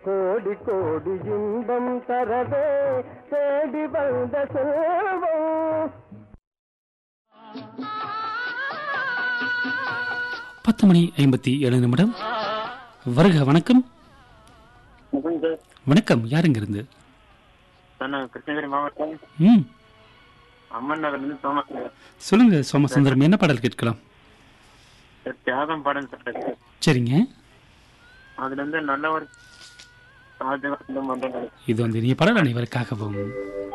கோடி கோடி இன்பம் தரவே தேடி வந்த செல்வம் பத்து மணி ஐம்பத்தி ஏழு நிமிடம் வருக வணக்கம் சார் வணக்கம் யாருங்க இருந்து சார் நான் கிருஷ்ணகிரி மாவட்டம் ம் அம்மன் நகர்லேருந்து சோமஸ் சார் சொல்லுங்க சோமசுந்தரம் என்ன பாடல் கேட்கலாம் சார் தியாகம் பாடம் சார் சரிங்க அதுல இருந்து நல்ல ஒரு சாதகம் இது வந்து இனிய பாடல் அனைவருக்காகவும்